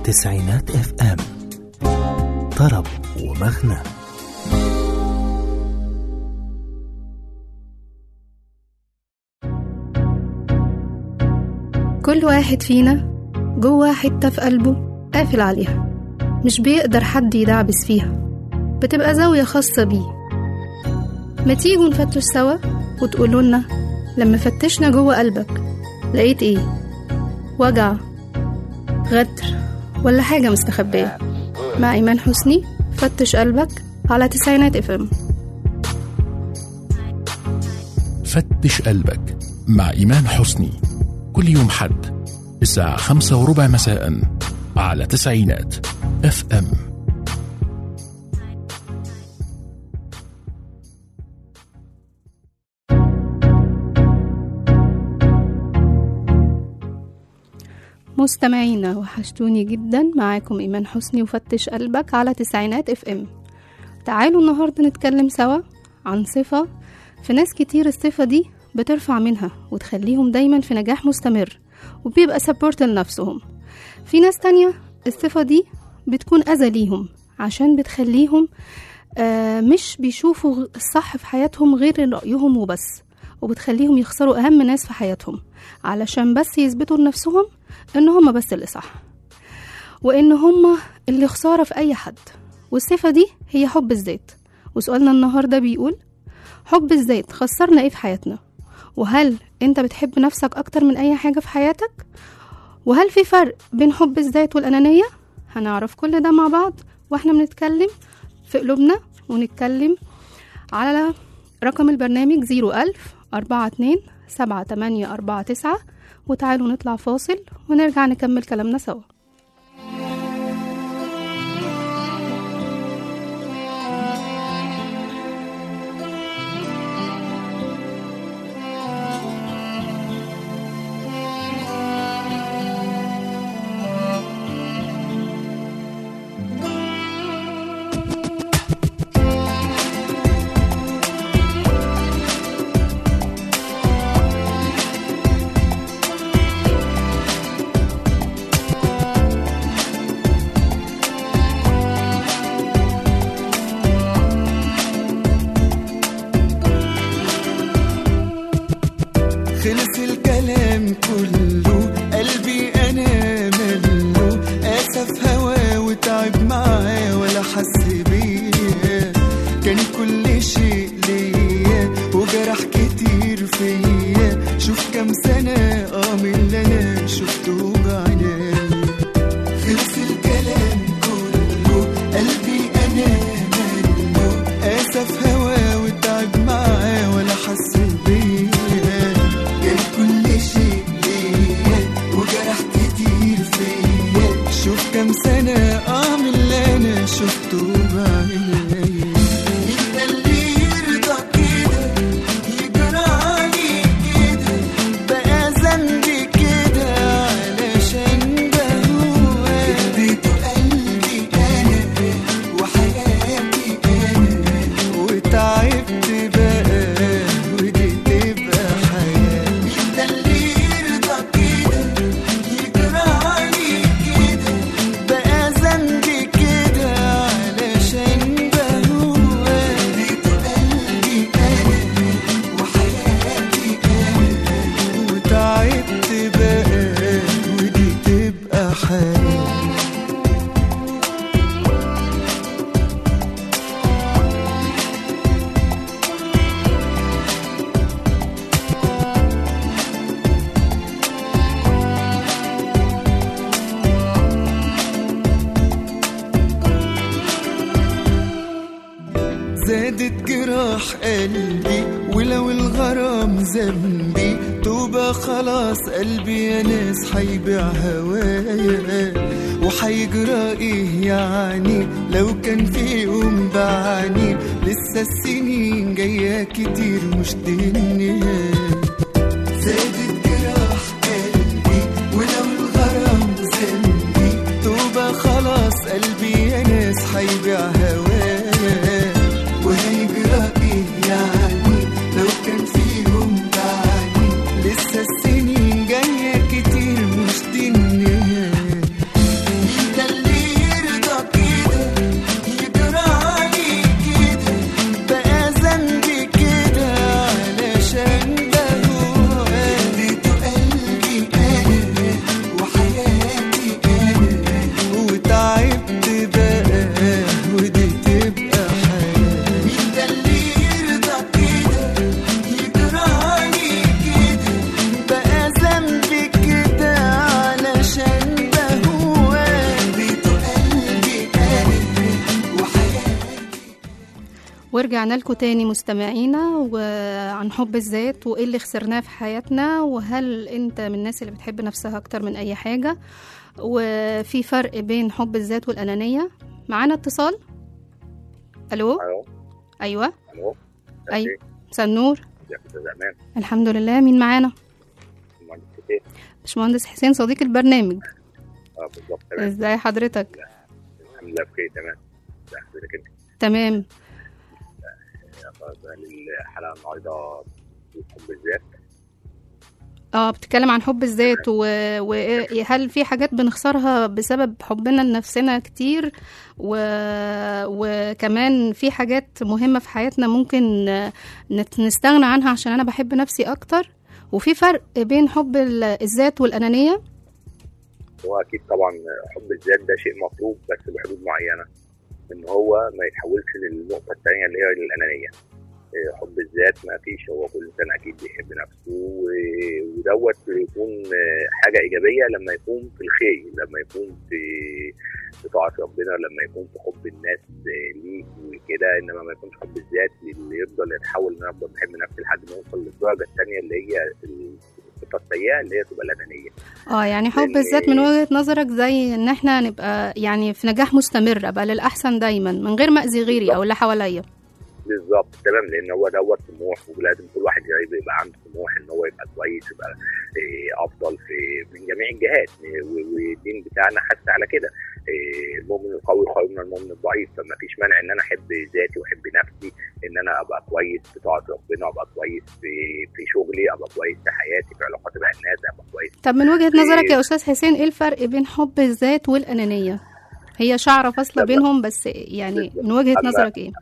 تسعينات اف ام طرب ومغنى كل واحد فينا جوه حتة في قلبه قافل عليها مش بيقدر حد يدعبس فيها بتبقى زاوية خاصة بيه ما تيجوا نفتش سوا وتقولوا لنا لما فتشنا جوه قلبك لقيت ايه وجع غدر ولا حاجة مستخبية مع إيمان حسني فتش قلبك على تسعينات اف ام فتش قلبك مع إيمان حسني كل يوم حد الساعة خمسة وربع مساء على تسعينات اف ام مستمعينا وحشتوني جدا معاكم إيمان حسني وفتش قلبك على تسعينات اف ام تعالوا النهاردة نتكلم سوا عن صفة في ناس كتير الصفة دي بترفع منها وتخليهم دايما في نجاح مستمر وبيبقى سبورت لنفسهم في ناس تانية الصفة دي بتكون أذى ليهم عشان بتخليهم آه مش بيشوفوا الصح في حياتهم غير رأيهم وبس وبتخليهم يخسروا أهم ناس في حياتهم علشان بس يثبتوا لنفسهم إن هما بس اللي صح وإن هما اللي خسارة في أي حد والصفة دي هي حب الذات وسؤالنا النهاردة بيقول حب الذات خسرنا إيه في حياتنا وهل أنت بتحب نفسك أكتر من أي حاجة في حياتك وهل في فرق بين حب الذات والأنانية هنعرف كل ده مع بعض واحنا بنتكلم في قلوبنا ونتكلم على رقم البرنامج زيرو ألف أربعة اتنين سبعة تمانية أربعة تسعة وتعالوا نطلع فاصل ونرجع نكمل كلامنا سوا خلص الكلام كله قلبي انا مله اسف هوا وتعب معاه ولا حس بيا كان كل شيء ليا وجرح كتير فيا شوف كام سنة اه من اللي انا شفته بعيني خلص الكلام كله قلبي انا مله اسف هوا وتعب معاه ولا حس بيا كان كل شيء ليا وجرح كتير فيا شوف كام سنة اه من اللي انا شفته بعيني انت اللي يرضى كده يجرى عليك كده بقى ذنبي كده علشان بهواك اديته قلبي انا وحياتي انا وتعبت بقى ودي تبقى حياة انت اللي يرضى كده يجرى عليك كده بقى ذنبي كده علشان بهواك اديته قلبي انا وحياتي انا وتعبت بقى ودي تبقى حياة زادت جراح قلبي ولو الغرام ذنبي توبة خلاص قلبي يا ناس حيبيع هوايا وحيجرى ايه يعني لو كان في يوم بعاني لسه السنين جاية كتير مش دي النهاية زادت جراح قلبي ولو الغرام ذنبي توبة خلاص قلبي يا ناس حيبيع هوايا وهيجرى ايه يعني لو كان فيهم بعاني لسه السنين جاية كتير مش دي النهاية انت ورجعنا لكم تاني مستمعينا وعن حب الذات وايه اللي خسرناه في حياتنا وهل انت من الناس اللي بتحب نفسها اكتر من اي حاجة وفي فرق بين حب الذات والأنانية معانا اتصال الو الو ايوه الو أي. مساء النور ازيك يا استاذ امان الحمد لله مين معانا المهندس حسين باشمهندس حسين صديق البرنامج اه بالظبط تمام ازاي حضرتك الحمد لله بخير تمام ازي حضرتك انت تمام طيب الحلقه النهارده بحب الذات اه بتتكلم عن حب الذات و... وهل في حاجات بنخسرها بسبب حبنا لنفسنا كتير و... وكمان في حاجات مهمة في حياتنا ممكن نت- نستغنى عنها عشان أنا بحب نفسي أكتر وفي فرق بين حب ال- الذات والأنانية هو اكيد طبعا حب الذات ده شيء مطلوب بس بحدود معينه ان هو ما يتحولش للنقطه الثانيه اللي هي الانانيه إيه، حب الذات ما فيش هو كل انسان اكيد بيحب نفسه و- ودوت يكون آه، حاجه ايجابيه لما يكون في الخير لما يكون في في طاعه ربنا لما يكون في حب الناس آه، ليك وكده انما ما يكونش حب الذات اللي يفضل يتحول ان انا افضل بحب نفسي لحد ما اوصل للدرجه الثانيه اللي هي الصفه السيئه اللي هي تبقى الانانيه اه يعني حب لأن- الذات من وجهة نظرك زي ان احنا نبقى يعني في نجاح مستمر ابقى للأحسن دايما من غير ما أذي غيري أو اللي حواليا بالظبط تمام لان هو دوت طموح ولازم كل واحد يبقى يبقى عنده طموح ان هو يبقى كويس يبقى إيه، افضل في من جميع الجهات إيه، و- والدين بتاعنا حتى على كده إيه، المؤمن القوي خير من المؤمن الضعيف فما فيش مانع ان انا احب ذاتي واحب نفسي ان انا ابقى كويس في طاعه ربنا ابقى كويس في في شغلي ابقى كويس في حياتي في علاقاتي مع الناس ابقى كويس طب من وجهة نظرك يا أستاذ حسين ايه الفرق بين حب الذات والأنانية هي شعرة فاصلة طب- بينهم بس يعني من وجهة أما- نظرك ايه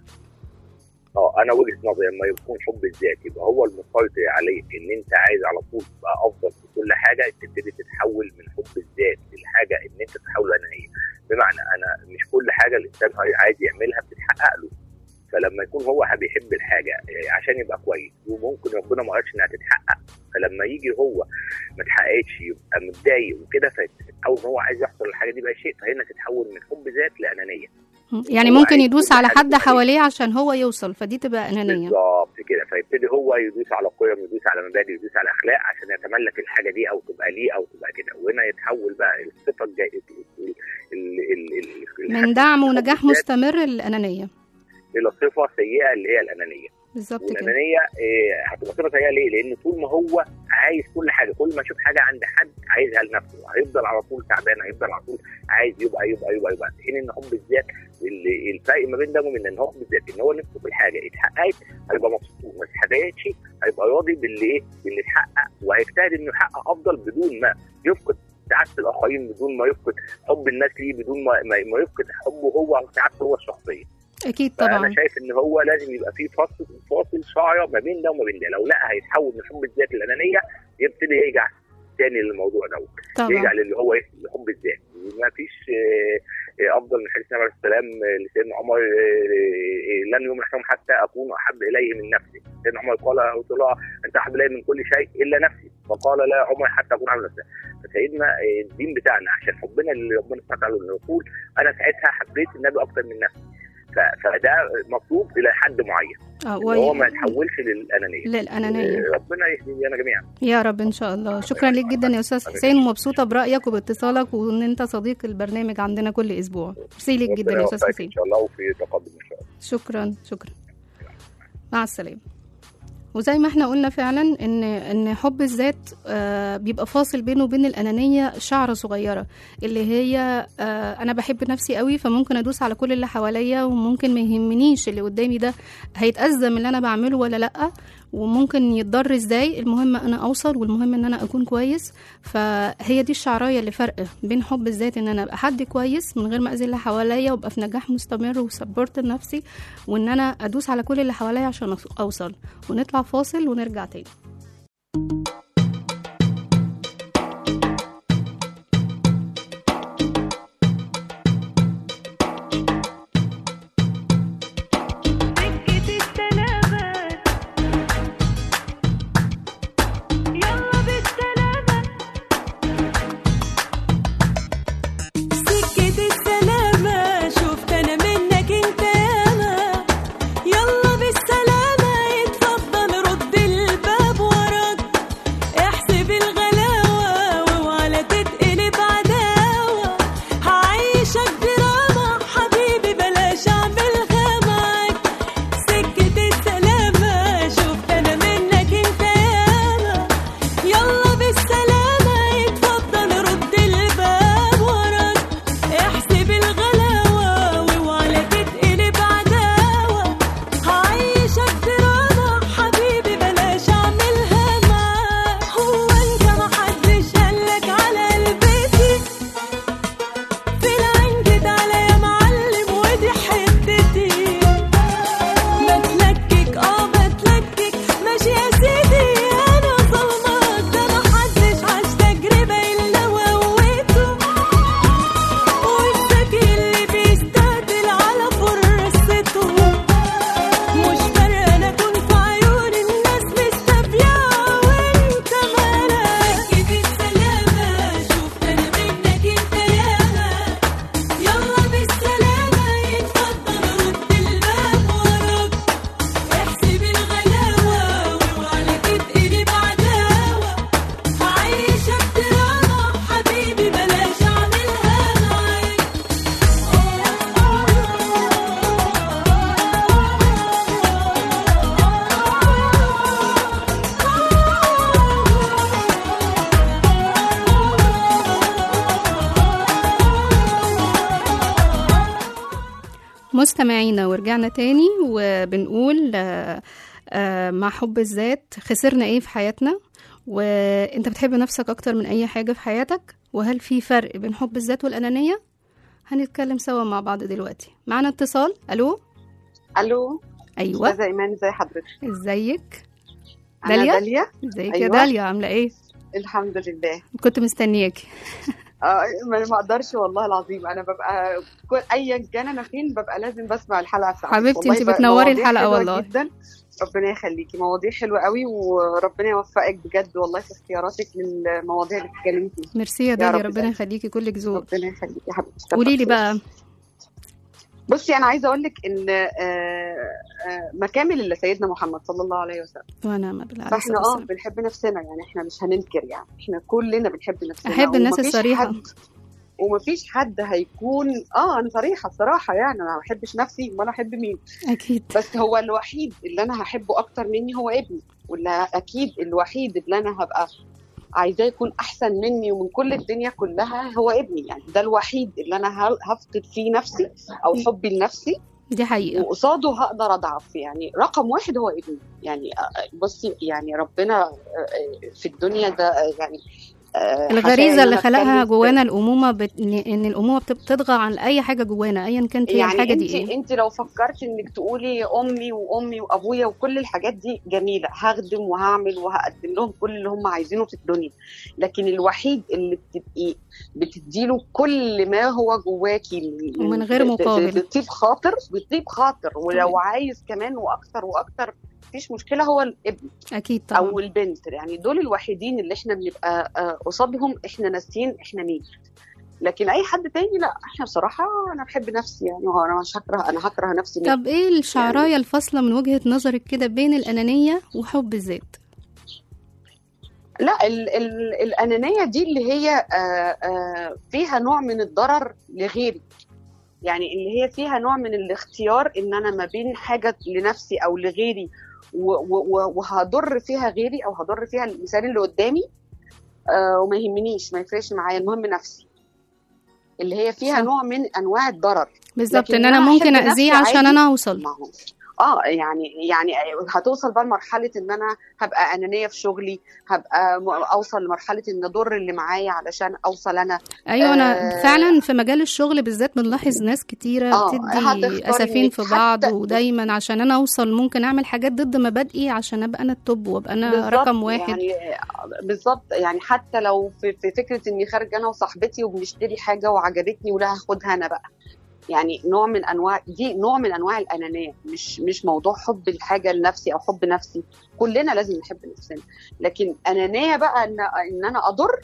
اه انا وجهه نظري لما يكون حب الذات يبقى هو المسيطر عليك ان انت عايز على طول تبقى افضل في كل حاجه تبتدي تتحول من حب الذات للحاجه ان انت تتحول انانيه بمعنى انا مش كل حاجه الانسان عايز يعملها بتتحقق له فلما يكون هو بيحب الحاجه آه، عشان يبقى كويس وممكن ربنا ما قالش انها تتحقق فلما يجي هو ما اتحققتش يبقى متضايق وكده او ان هو عايز يحصل الحاجه دي بقى شيء فهنا تتحول من حب ذات لانانيه يعني هو ممكن عايز يدوس كل على حاجة حد تبقى حواليه عشان هو يوصل فدي تبقى أنانية بالظبط كده فيبتدي هو يدوس على قيم يدوس على مبادئ يدوس على اخلاق عشان يتملك الحاجه دي او تبقى ليه او تبقى كده وهنا يتحول بقى الصفه الجاي ال- ال- ال- ال- من دعم الحب ونجاح الذات مستمر للأنانية الى صفه سيئه اللي هي الانانيه بالظبط كده والانانيه إيه، هتبقى صفه سيئه ليه؟ لان طول ما هو عايز كل حاجه كل ما يشوف حاجه عند حد عايزها لنفسه هيفضل على طول تعبان هيفضل على طول عايز يبقى يبقى يبقى يبقى حين ان حب الذات ال- الفرق ما بين ده ومن ان حب الذات ان هو نفسه في الحاجه اتحققت هيبقى مبسوط ما اتحققتش هيبقى راضي باللي ايه باللي اتحقق وهيجتهد انه يحقق افضل بدون ما يفقد سعاده الاخرين بدون ما يفقد حب الناس ليه بدون ما ما ما يفقد حبه هو او سعادته هو الشخصيه أكيد فانا طبعا شايف ان هو لازم يبقى في فاصل فاصل شعره ما بين ده وما بين ده لو لا هيتحول من حب الذات الانانيه يبتدي يرجع تاني للموضوع دوت يرجع طبعا للي هو ايه لحب الذات ما فيش آه، آه، افضل من حديث النبي عليه السلام آه، لسيدنا عمر آه، آه، لن يؤمن احدكم حتى اكون احب اليه من نفسي سيدنا عمر قال يا رسول الله انت احب الي من كل شيء الا نفسي فقال لا يا عمر حتى اكون احب نفسي فسيدنا آه، الدين بتاعنا عشان حبنا اللي ربنا سبحانه وتعالى يقول انا ساعتها حبيت النبي اكتر من نفسي ف- فده مطلوب الى حد معين اه إن هو ما وي- يتحولش للانانيه للأنانية آه، ربنا يهدينا جميعا يا رب ان شاء الله شكرا ليك جدا يا استاذ حسين ومبسوطه برايك وباتصالك وان انت صديق البرنامج عندنا كل اسبوع ميرسي ليك جدا ربنا يا استاذ يوفقك حسين ان شاء الله وفي تقدم ان شاء الله شكرا شكرا مع السلامه وزي ما احنا قلنا فعلا ان ان حب الذات آه بيبقى فاصل بينه وبين الانانيه شعره صغيره اللي هي آه انا بحب نفسي قوي فممكن ادوس على كل اللي حواليا وممكن ما يهمنيش اللي قدامي ده هيتأذى من اللي انا بعمله ولا لا وممكن يتضر ازاي المهم انا اوصل والمهم ان انا اكون كويس فهي دي الشعرايه اللي فرق بين حب الذات ان انا ابقى حد كويس من غير ما اذي اللي حواليا وابقى في نجاح مستمر وسبورت لنفسي وان انا ادوس على كل اللي حواليا عشان أص- اوصل ونطلع فاصل ونرجع تاني سكة السلامة يلا بالسلامة سكة السلامة شفت أنا منك أنت ياما يلا مستمعينا ورجعنا تاني وبنقول آه، آه، مع حب الذات خسرنا ايه في حياتنا وانت بتحب نفسك اكتر من اي حاجة في حياتك وهل في فرق بين حب الذات والأنانية هنتكلم سوا مع بعض دلوقتي معنا اتصال الو الو ايوه استاذه ايمان ازي حضرتك ازيك انا داليا؟ داليا ازيك يا أيوة. داليا عاملة ايه الحمد لله كنت مستنياكي آه ما ما اقدرش والله العظيم انا ببقى كل ايا كان انا فين ببقى لازم بسمع الحلقه بتاعتك حبيبتي، والله انتي بقى بتنوري مواضيع الحلقة حلوة والله. جدا ربنا يخليكي مواضيع حلوه قوي وربنا يوفقك بجد والله في اختياراتك للمواضيع اللي بتتكلمي فيها ميرسي يا يا داليا رب ربنا دايما. يخليكي كلك ذوق ربنا يخليكي يا حبيبتي قولي لي بقى بصي انا عايزه اقول لك ان آه، آه، مكامل الا سيدنا محمد صلى الله عليه وسلم وانا ما بالله عليه فاحنا الصلاة اه والسلام. بنحب نفسنا يعني احنا مش هننكر يعني احنا كلنا بنحب نفسنا احب الناس ومفيش الصريحة حد ومفيش حد هيكون اه انا صريحه الصراحه يعني انا ما بحبش نفسي ولا احب مين اكيد بس هو الوحيد اللي انا هحبه اكتر مني هو ابني ولا اكيد الوحيد اللي انا هبقى عايزاه يكون احسن مني ومن كل الدنيا كلها هو ابني يعني ده الوحيد اللي انا ه- هفقد فيه نفسي او حبي لنفسي دي حقيقة وقصاده هقدر اضعف يعني رقم واحد هو ابني يعني آه، بصي يعني ربنا آه، آه، في الدنيا ده آه، يعني آه، حاشا إن الغريزة اللي أنا خلقها أتكلم في- جوانا الأمومة بت... ان الأمومة بت- بتطغى عن أي حاجة جوانا أيا كانت هي يعني الحاجة انت دي ايه انت لو فكرت انك تقولي امي وامي وابويا وكل الحاجات دي جميله هخدم وهعمل وهقدم لهم كل اللي هم عايزينه في الدنيا لكن الوحيد اللي بتبقي بتديله كل ما هو جواكي من- ومن غير ب- ب- مقابل. بطيب خاطر بطيب خاطر ولو طبعا. عايز كمان واكتر واكتر مفيش مشكله هو الابن أكيد طبعا او البنت يعني دول الوحيدين اللي احنا بنبقى آه، قصادهم احنا ناسيين احنا مين لكن اي حد تاني لا احنا بصراحه انا بحب نفسي يعني هو انا مش هكره انا هكره نفسي ليه؟ طب ايه الشعراية الفاصلة من وجهة نظرك كده بين الأنانية وحب الذات لا ال ال الانانيه دي اللي هي آه، آه، فيها نوع من الضرر لغيري يعني اللي هي فيها نوع من الاختيار ان انا ما بين حاجه لنفسي او لغيري و- و- و- وهضر فيها غيري او هضر فيها الانسان اللي قدامي آه، وما يهمنيش ما يفرقش معايا المهم نفسي اللي هي فيها صح. نوع من انواع الضرر بالظبط لكن ان أنا انا ممكن أحب اذيه نفسي عشان عادي. انا اوصل ما هو اه يعني يعني هتوصل بقى لمرحله ان انا هبقى انانيه في شغلي هبقى م- اوصل لمرحله ان اضر اللي معايا علشان اوصل انا ايوه انا آه. فعلا في مجال الشغل بالذات بنلاحظ ناس كتيره آه، بتدي هتختاري اسفين إنك في بعض حتى- ودايما عشان انا اوصل ممكن اعمل حاجات ضد مبادئي عشان ابقى انا التوب وابقى انا بالظبط، رقم واحد يعني بالظبط يعني حتى لو في, في فكره اني خارجه انا وصاحبتي وبنشتري حاجه وعجبتني ولا هاخدها انا بقى يعني نوع من انواع دي نوع من انواع الانانيه مش مش موضوع حب الحاجه لنفسي او حب نفسي كلنا لازم نحب نفسنا لكن انانيه بقى ان ان انا اضر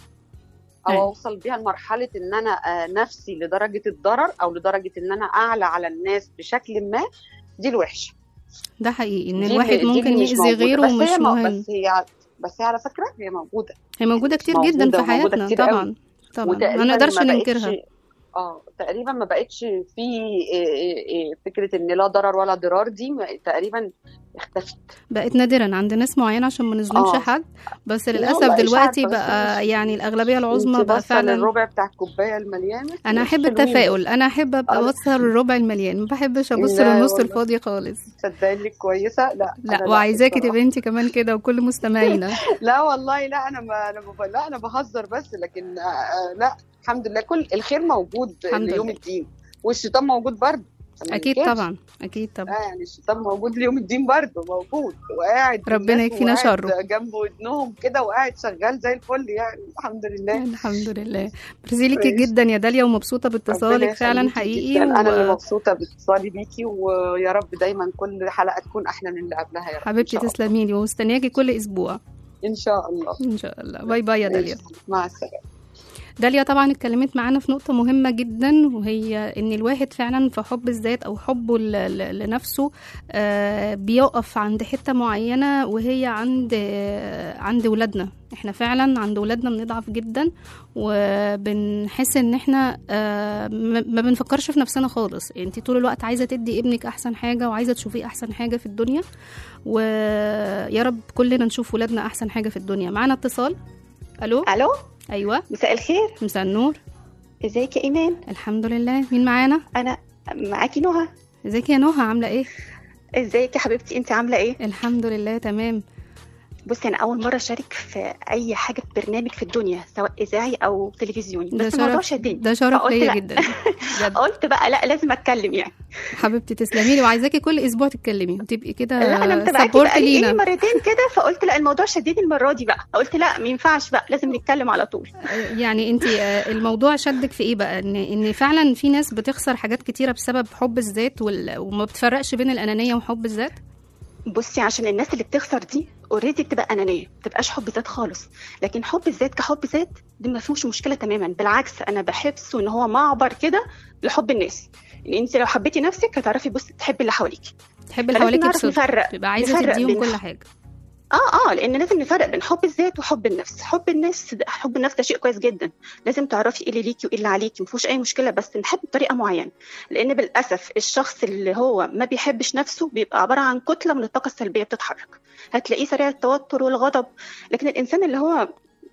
او أيوة. اوصل بيها لمرحله ان انا آه، نفسي لدرجه الضرر او لدرجه ان انا اعلى على الناس بشكل ما دي الوحشه ده حقيقي ان دي الواحد اللي- دي ممكن اللي مش يأذي موجودة. غيره بس ومش هي م- مهم بس هي بس هي على فكره هي موجوده هي موجوده كتير موجودة جدا في وموجودة حياتنا كتير طبعا قوي. طبعا ما وتقريبا نقدرش ما ننكرها بقتش اه تقريبا ما بقتش في إيه إيه إيه فكره ان لا ضرر ولا ضرار دي ما- تقريبا اختفت بقت نادرا عند ناس معينه عشان ما نظلمش آه. حد بس والله للاسف مش دلوقتي عارفة، بس بقى مش- يعني الاغلبيه العظمى انت بقى باصه فعلا للربع بتاع الكوبايه المليانه انا مش احب حلوين. التفاؤل انا احب ابقى آه. ابص الربع المليان ما بحبش ابص لا للنص والله. الفاضي خالص صدقني انك كويسه لا لا أنا وعايزاكي بصراحة. تبقي انت كمان كده وكل مستمعينا لا والله لا انا ما انا ما لا انا بهزر بس لكن آه، آه، لا الحمد لله كل الخير موجود الحمد ليوم لله. الدين والشيطان موجود برضه ما اكيد ننكرش. طبعا اكيد طبعا اه يعني الشيطان موجود ليوم الدين برضه موجود وقاعد ربنا الناس يكفينا وقاعد شره. جنب ودنهم كده وقاعد شغال زي الفل يعني الحمد لله الحمد لله ميرسي ليكي كويس. جدا يا داليا ومبسوطه ربنا باتصالك فعلا يخليكي حقيقي جداً. انا اللي و... مبسوطه باتصالي بيكي ويا رب دايما كل حلقه تكون احلى من اللي قبلها يا رب حبيبتي إن شاء تسلمي لي ومستنياكي كل اسبوع الله. ان شاء الله ان شاء الله باي باي يا داليا مع السلامه داليا طبعا اتكلمت معانا في نقطة مهمة جدا وهي ان الواحد فعلا في حب الذات او حبه ل- ل- لنفسه آه، بيقف عند حتة معينة وهي عند آه، عند ولادنا احنا فعلا عند ولادنا بنضعف جدا وبنحس ان احنا آه، ما ما بنفكرش في نفسنا خالص انت طول الوقت عايزة تدي ابنك احسن حاجة وعايزة تشوفيه احسن حاجة في الدنيا ويا رب كلنا نشوف ولادنا احسن حاجة في الدنيا معانا اتصال الو الو ايوه مساء الخير مساء النور ازيك يا ايمان الحمد لله مين معانا انا معاكي نهى ازيك يا نهى عامله ايه ازيك يا حبيبتي انت عامله ايه الحمد لله تمام بصي انا اول مره اشارك في اي حاجه في برنامج في الدنيا سواء اذاعي او تلفزيوني ده بس الموضوع شرف شدني ده شرف فقلت ليا لا. جدا بجد قلت بقى لا لازم اتكلم يعني حبيبتي تسلمي لي وعايزاكي كل اسبوع تتكلمي وتبقي كده لا انا متابعاكي سبورت بقى لي لينا مرتين كده فقلت لا الموضوع شدني المره دي بقى قلت لا ما ينفعش بقى لازم نتكلم على طول يعني انت الموضوع شدك في ايه بقى ان ان فعلا في ناس بتخسر حاجات كتيره بسبب حب الذات وال... وما بتفرقش بين الانانيه وحب الذات بصي عشان الناس اللي بتخسر دي اوريدي بتبقى انانيه ما بتبقاش حب ذات خالص لكن حب الذات كحب ذات دي ما فيهوش مشكله تماما بالعكس انا بحسه ان هو معبر كده لحب الناس يعني انت لو حبيتي نفسك هتعرفي بص تحبي اللي حواليك تحب اللي فلازم حواليك نعرف بصدق نفرق تبقى عايزه نفرق تديهم بين كل حاجه اه اه لان لازم نفرق بين حب الذات وحب النفس حب النفس ده حب النفس ده شيء كويس جدا لازم تعرفي ايه اللي ليكي وايه اللي عليكي مفيهوش اي مشكله بس نحب بطريقه معينه لان بالاسف الشخص اللي هو ما بيحبش نفسه بيبقى عباره عن كتله من الطاقه السلبيه بتتحرك هتلاقيه سريع التوتر والغضب لكن الانسان اللي هو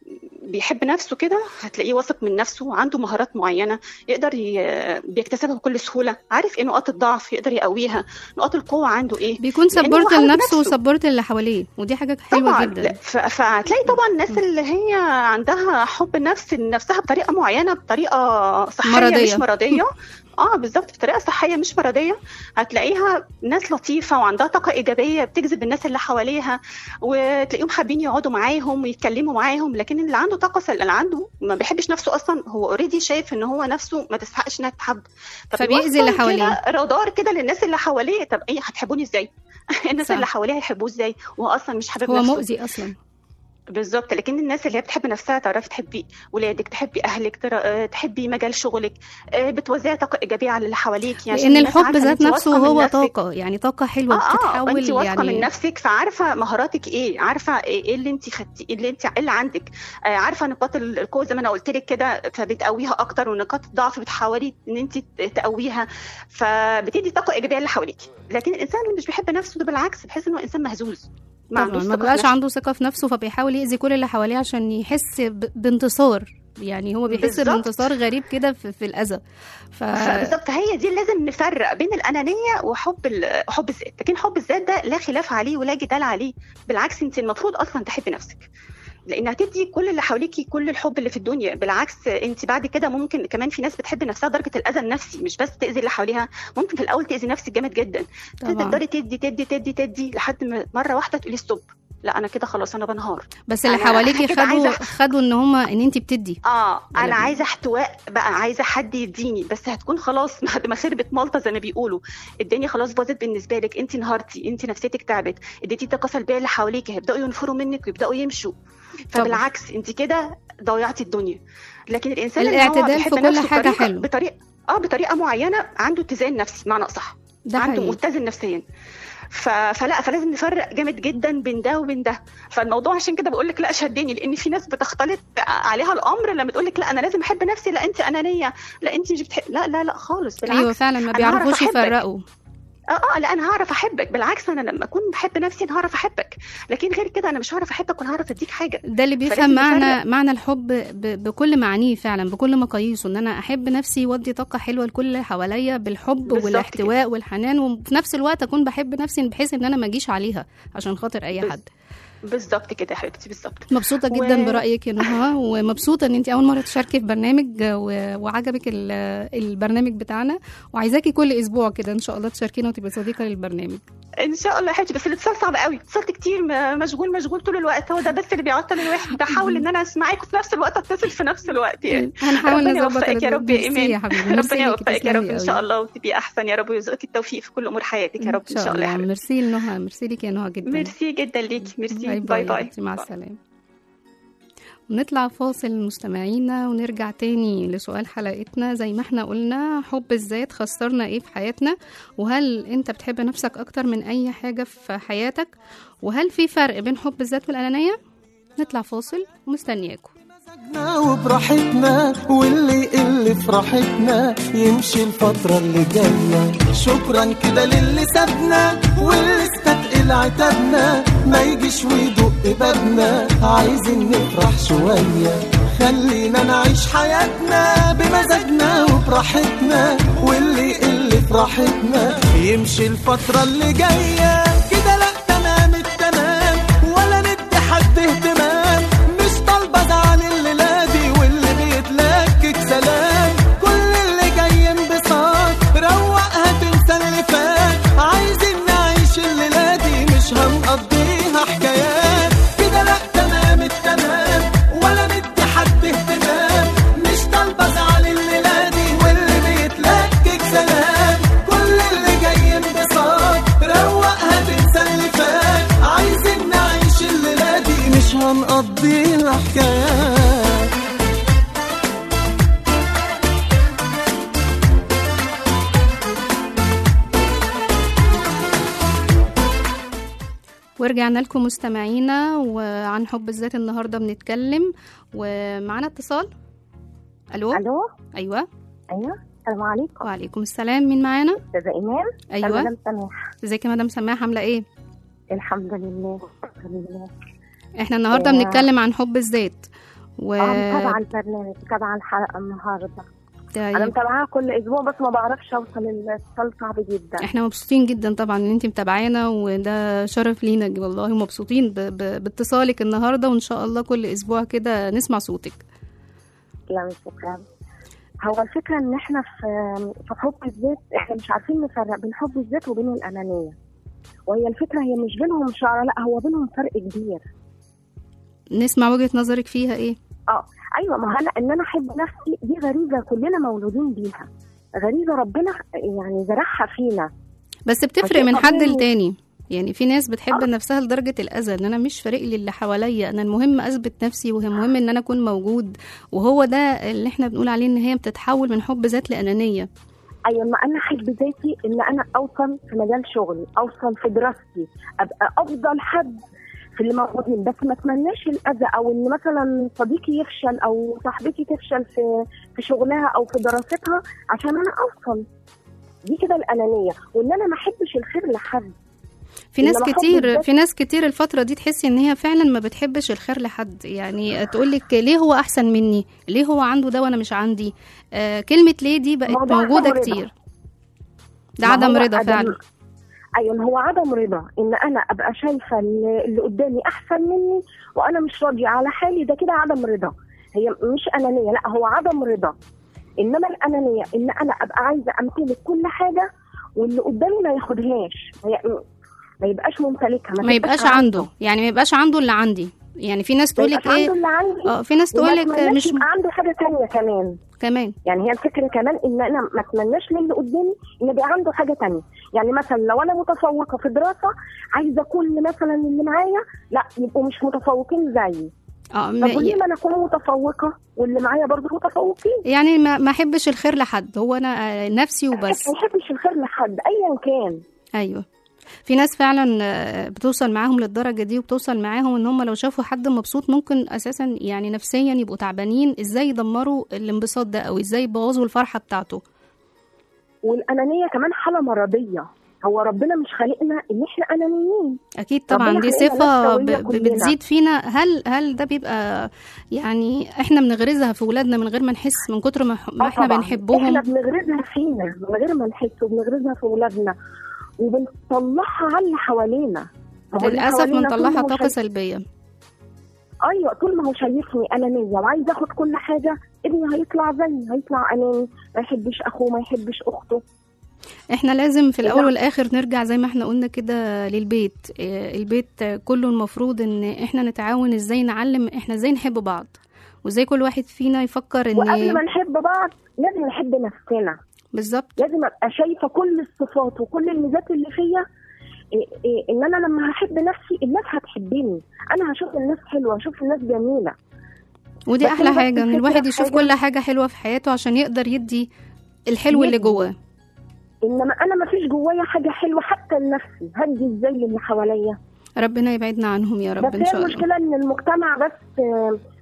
بيحب نفسه كده هتلاقيه واثق من نفسه عنده مهارات معينه يقدر ي... بيكتسبها بكل سهوله عارف ايه نقاط الضعف يقدر يقويها نقاط القوه عنده ايه بيكون لأن هو سبورت حابب لنفسه نفسه. وسبورت اللي حواليه ودي حاجه حلوه طبعا جدا لا، ف- فهتلاقي طبعا الناس اللي هي عندها حب نفس نفسها بطريقه معينه بطريقه صحيه مرضية. مش مرضيه اه بالظبط بطريقه صحيه مش مرضيه هتلاقيها ناس لطيفه وعندها طاقه ايجابيه بتجذب الناس اللي حواليها وتلاقيهم حابين يقعدوا معاهم ويتكلموا معاهم لكن اللي عنده طاقه سل... اللي عنده ما بيحبش نفسه اصلا هو اوريدي شايف ان هو نفسه ما تستحقش انها تتحب فبيأذي فبيوصل اللي كده حواليه. رادار كده للناس اللي حواليه طب ايه هتحبوني ازاي الناس صح. اللي حواليه هيحبوه ازاي وهو اصلا مش حابب هو نفسه مؤذي اصلا بالظبط لكن الناس اللي هي بتحب نفسها تعرفي تحبي ولادك تحبي اهلك ترى آه، تحبي مجال شغلك آه، بتوزعي طاقه ايجابيه على اللي حواليك يعني لان عشان الناس الحب عارفة إن ذات أنت نفسه واثقة من هو نفسك. طاقه يعني طاقه حلوه اه اه بتتحول انت واثقه من يعني نفسك فعارفه مهاراتك ايه عارفه ايه إيه اللي انت خدتي ايه اللي انت ايه اللي عندك آه عارفه نقاط ال- القوه زي ما انا قلت لك كده فبتقويها اكتر ونقاط الضعف بتحاولي ان انت تقويها فبتدي طاقه ايجابيه اللي حواليك لكن الانسان اللي مش بيحب نفسه ده بالعكس بحس انه انسان مهزوز طبعا عندوش ما ثقة في بيبقاش نفسه. عنده ثقه في نفسه فبيحاول يأذي كل اللي حواليه عشان يحس ب- بانتصار يعني هو بيحس بالظبط. بانتصار غريب كده في, في الاذى ف... فبالظبط هي دي لازم نفرق بين الانانيه وحب ال- حب الذات لكن حب الذات ده لا خلاف عليه ولا جدال عليه بالعكس انت المفروض اصلا تحبي نفسك لان هتدي كل اللي حواليكي كل الحب اللي في الدنيا بالعكس انت بعد كده ممكن كمان في ناس بتحب نفسها درجه الاذى النفسي مش بس تاذي اللي حواليها ممكن في الاول تاذي نفسك جامد جدا طبعا تقدري تدي تدي تدي تدي لحد ما مره واحده تقولي ستوب لا انا كده خلاص انا بنهار بس اللي أنا حواليكي كده خدوا عايزة- خدوا ان هما ان انت بتدي اه ولا انا إيه؟ عايزه احتواء بقى عايزه حد يديني بس هتكون خلاص بعد ما خربت مالطه زي ما بيقولوا الدنيا خلاص باظت بالنسبه لك انت انهارتي انت نفسيتك تعبت اديتي طاقه سلبيه اللي حواليك هيبداوا ينفروا منك ويبداوا يمشوا فبالعكس انت كده ضيعتي الدنيا لكن الانسان اللي هو الاعتدال بيحب في كل نفسه حاجة بطريقة- حلو. بطريقه اه بطريقه معينه عنده اتزان نفسي بمعنى اصح ده عنده حقيقي متزن نفسيا ف... فلا فلازم نفرق جامد جدا بين ده وبين ده فالموضوع عشان كده بقول لك لا شدني لان في ناس بتختلط عليها الامر لما تقول لك لا انا لازم احب نفسي لا انت انانيه لا انت مش بتحب لا لا لا خالص بالعكس ايوه فعلا ما أنا هعرف بيعرفوش أحبك. يفرقوا اه اه لا انا هعرف احبك بالعكس انا لما اكون بحب نفسي انا هعرف احبك لكن غير كده انا مش هعرف احبك ولا هعرف اديك حاجه ده اللي بيفهم فلازم معنى نفرق. معنى الحب ب... بكل معانيه فعلا بكل مقاييسه ان انا احب نفسي وادي طاقه حلوه لكل اللي حواليا بالحب بالظبط والاحتواء والحنان وفي نفس الوقت اكون بحب نفسي بحيث ان انا ما اجيش عليها عشان خاطر اي بس- حد بالظبط كده يا حبيبتي بالظبط مبسوطة جدا و- برأيك يا نهى ومبسوطة ان انت اول مرة تشاركي في برنامج و... وعجبك ال... البرنامج بتاعنا وعايزاكي كل اسبوع كده ان شاء الله تشاركينا وتبقي صديقة للبرنامج ان شاء الله يا حبيبتي بس الاتصال صعب قوي اتصلت كتير م- مشغول مشغول طول الوقت هو ده بس اللي بيعطل الواحد بحاول ان انا اسمعك وفي نفس الوقت اتصل في نفس الوقت يعني هنحاول ربنا نظبط يوفقك يا رب يا ميرسي ايمان يا حبيبي ميرسي ربنا ليكي، يوفقك يا رب تسلمي ان قوي. شاء الله وتبقي احسن يا رب ويرزقك التوفيق في كل امور حياتك يا رب ان شاء الله يا حبيبتي ميرسي لنهى ميرسي ليكي يا نهى جدا ميرسي جدا ليكي ميرسي باي باي باي, باي, باي. مع السلامة ونطلع فاصل مستمعينا ونرجع تاني لسؤال حلقتنا زي ما احنا قلنا حب الذات خسرنا ايه في حياتنا وهل انت بتحب نفسك اكتر من اي حاجة في حياتك وهل في فرق بين حب الذات والانانية نطلع فاصل ومستنياكم مزاجنا وبراحتنا واللي يقل في راحتنا يمشي الفترة اللي جاية شكرا كده للي سابنا واللي استتقل عتابنا ما يجيش ويدق بابنا عايزين نفرح شوية خلينا نعيش حياتنا بمزاجنا وبراحتنا واللي يقل في راحتنا يمشي الفترة اللي جاية كده لا تمام التمام ولا ندي حد اهتمام مش طالبة ازعل الليلة دي واللي بيتلكك سلام كل اللي جاي انبساط روقها تنسى اللي فات عايزين نعيش الليلة دي مش هنقضيها حكايات كده لا تمام التمام ولا ندي حد اهتمام مش طالبة ازعل الليلة دي واللي بيتلكك سلام كل اللي جاي انبساط روقها تنسى اللي فات عايزين نعيش الليلة دي مش هنقضيها حكايات ورجعنا لكم مستمعينا وعن حب الذات النهارده بنتكلم ومعانا اتصال الو الو ايوه ايوه السلام عليكم وعليكم السلام مين معانا استاذه ايمان ايوه مدام سماح ازيك يا مدام سماح عامله ايه الحمد لله الحمد لله احنا النهارده آه. بنتكلم عن حب الذات و اه متابعه البرنامج متابعه الحلقه النهارده انا طيب. متابعاها كل اسبوع بس ما بعرفش اوصل الاتصال صعب جدا احنا مبسوطين جدا طبعا ان انت متابعانا وده شرف لينا والله مبسوطين ب... ب... باتصالك النهارده وان شاء الله كل اسبوع كده نسمع صوتك لا شكرا هو الفكره ان احنا في في حب الذات احنا مش عارفين نفرق بين حب الذات وبين الانانيه وهي الفكره هي مش بينهم شعره لا هو بينهم فرق كبير نسمع وجهة نظرك فيها ايه اه ايوه ما انا ان انا احب نفسي دي غريزه كلنا مولودين بيها غريزه ربنا يعني زرعها فينا بس بتفرق عشان من حد طبيعي. لتاني يعني في ناس بتحب نفسها لدرجة الأذى إن أنا مش فارق لي اللي حواليا أنا المهم أثبت نفسي ومهم إن أنا أكون موجود وهو ده اللي إحنا بنقول عليه إن هي بتتحول من حب ذات لأنانية ايوه ما انا احب ذاتي ان انا اوصل في مجال شغلي اوصل في دراستي ابقى افضل حد في اللي موجودين بس ما اتمناش الاذى او ان مثلا صديقي يفشل او صاحبتي تفشل في في شغلها او في دراستها عشان انا اوصل دي كده الانانيه وان انا ما احبش الخير لحد في ناس إنما حب كتير الذات- في ناس كتير الفترة دي تحسي إن هي فعلا ما بتحبش الخير لحد يعني تقولك ليه هو أحسن مني ليه هو عنده ده وأنا مش عندي آه كلمة ليه دي بقت موضوع موجودة عدم رضا. كتير ده ما عدم هو رضا عدم- فعلا ايوه هو عدم رضا ان انا ابقى شايفه اللي اللي قدامي احسن مني وانا مش راضيه على حالي ده كده عدم رضا هي مش انانيه لا هو عدم رضا انما الانانيه ان انا ابقى عايزه امتلك كل حاجه واللي قدامي ما ياخدهاش ما, ي... ما يبقاش ممتلكها ما يبقاش عنده يعني ما يبقاش عنده اللي عندي يعني في ناس ما تقولك يبقاش ايه عنده اللي عندي اه في ناس وما تقولك أتمناش مش يبقى عنده حاجه تانية كمان كمان يعني هي الفكره كمان ان انا ما اتمناش للي قدامي ان يبقى عنده حاجه تانية يعني مثلا لو انا متفوقه في دراسه عايزه كل مثلا اللي معايا لا يبقوا مش متفوقين زيي اه طب ما- وليه ما انا اكون متفوقه واللي معايا برضه متفوقين يعني ما ما احبش الخير لحد هو انا آه، نفسي وبس ما يحبش الخير لحد ايا كان ايوه في ناس فعلا آه، بتوصل معاهم للدرجه دي وبتوصل معاهم ان هم لو شافوا حد مبسوط ممكن اساسا يعني نفسيا يبقوا تعبانين ازاي يدمروا الانبساط ده او ازاي يبوظوا الفرحه بتاعته والانانيه كمان حاله مرضيه هو ربنا مش خالقنا ان احنا انانيين اكيد طبعا ربنا دي خلقنا صفه ناس ب- سوية ب- كلنا. بتزيد فينا هل هل ده بيبقى يعني احنا بنغرزها في ولادنا من غير ما نحس من كتر ما ما آه احنا طبعاً. بنحبهم احنا بنغرزها فينا من غير ما نحس وبنغرزها في ولادنا وبنطلعها على اللي حوالينا ما هو اللي للاسف حوالينا طول بنطلعها ما هو طاقه شايف- سلبيه ايوه طول ما هو شايفني انانيه وعايز اخد كل حاجه ابني هيطلع زيي هيطلع اناني ما يحبش اخوه ما يحبش اخته احنا لازم في الاول نعم. والاخر نرجع زي ما احنا قلنا كده للبيت إيه، البيت كله المفروض ان احنا نتعاون ازاي نعلم احنا ازاي نحب بعض وازاي كل واحد فينا يفكر وقبل ما ان نحب بعض لازم نحب نفسنا بالظبط لازم ابقى شايفه كل الصفات وكل الميزات اللي فيا إيه إيه ان انا لما هحب نفسي الناس هتحبني انا هشوف الناس حلوه هشوف الناس جميله ودي بس احلى أنا بس حاجه ان الفكرة الواحد في يشوف حاجة- كل حاجه حلوه في حياته عشان يقدر يدي الحلو اللي يدي. جواه انما انا ما فيش جوايا حاجه حلوه حتى لنفسي هدي ازاي للي حواليا ربنا يبعدنا عنهم يا بس رب ان هي شاء الله المشكله ان المجتمع بس آه،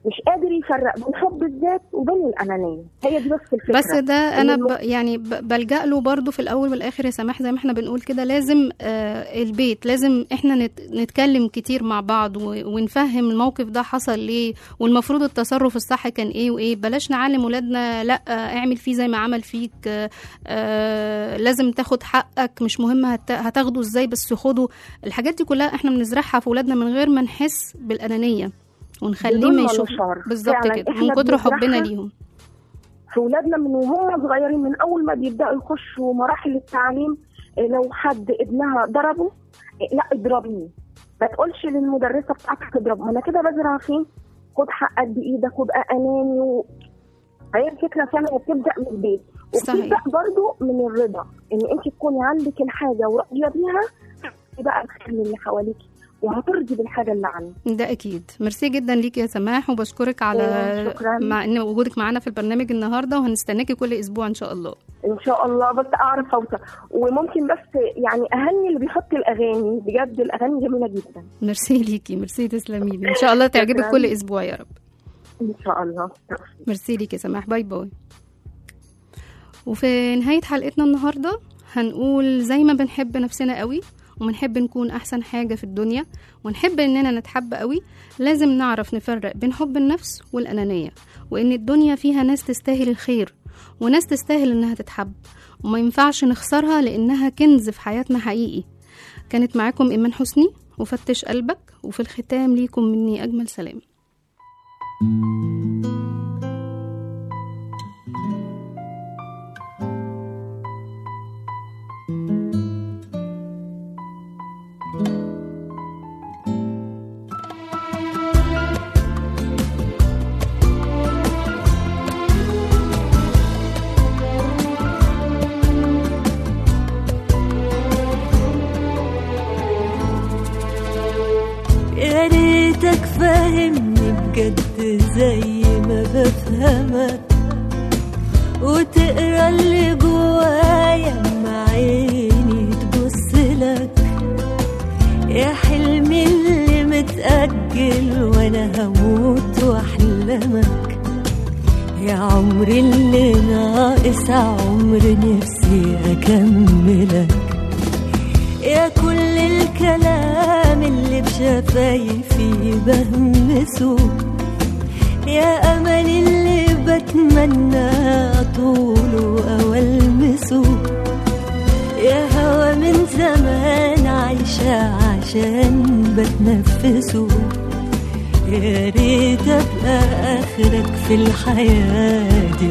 مش قادر يفرق بين حب الذات وبين الانانيه هي دي بس الفكره بس ده انا إنه ب يعني ب- بلجأ له برضو في الاول والاخر يا سماح زي ما احنا بنقول كده لازم آه البيت لازم احنا نت نتكلم كتير مع بعض و- ونفهم الموقف ده حصل ليه والمفروض التصرف الصح كان ايه وايه بلاش نعلم ولادنا لا آه اعمل فيه زي ما عمل فيك آه آه لازم تاخد حقك مش مهم هت هتاخده ازاي بس خده الحاجات دي كلها احنا بنزرعها في ولادنا من غير ما نحس بالانانيه ونخليه بدون ما ما يشوف نشعر. بالظبط فعلاً كده إحنا من كتر بنزرعها حبنا ليهم في ولادنا من وهم صغيرين من اول ما بيبداوا يخشوا مراحل التعليم إيه، لو حد ابنها ضربه إيه، لا اضربيه ما تقولش للمدرسه بتاعتك اضربه انا كده بزرع فين خد حقك بايدك وابقى اناني و... هي الفكره فعلا هي بتبدا من البيت وبتبدا صحيح. برضو من الرضا ان انت تكوني عندك الحاجه وراضيه بيها بقى الخير من اللي حواليكي وهترضي بالحاجه اللي عندك ده اكيد ميرسي جدا ليك يا سماح وبشكرك على إيه، شكراً. مع ان وجودك معانا في البرنامج النهارده وهنستناكي كل اسبوع ان شاء الله ان شاء الله بس اعرف اوصل وممكن بس يعني اهني اللي بيحط الاغاني بجد الاغاني جميله جدا ميرسي ليكي ميرسي تسلمي لي ان شاء الله تعجبك شكراً. كل اسبوع يا رب ان شاء الله ميرسي ليك يا سماح باي باي وفي نهاية حلقتنا النهاردة هنقول زي ما بنحب نفسنا قوي وبنحب نكون أحسن حاجة في الدنيا ونحب إننا نتحب قوي لازم نعرف نفرق بين حب النفس والأنانية وإن الدنيا فيها ناس تستاهل الخير وناس تستاهل إنها تتحب وما ينفعش نخسرها لأنها كنز في حياتنا حقيقي كانت معاكم إيمان حسني وفتش قلبك وفي الختام ليكم مني أجمل سلام يا ريتك فاهمني بجد زي ما بفهمك وتقرا اللي جوايا مع عيني تبص لك يا حلمي اللي متأجل وانا هموت واحلمك يا عمري اللي ناقص عمر نفسي اكملك يا كل الكلام اللي بشفايفي بهمسه يا أمل اللي بتمنى طوله أو ألمسه يا هوا من زمان عايشة عشان بتنفسه يا ريت أبقى آخرك في الحياة دي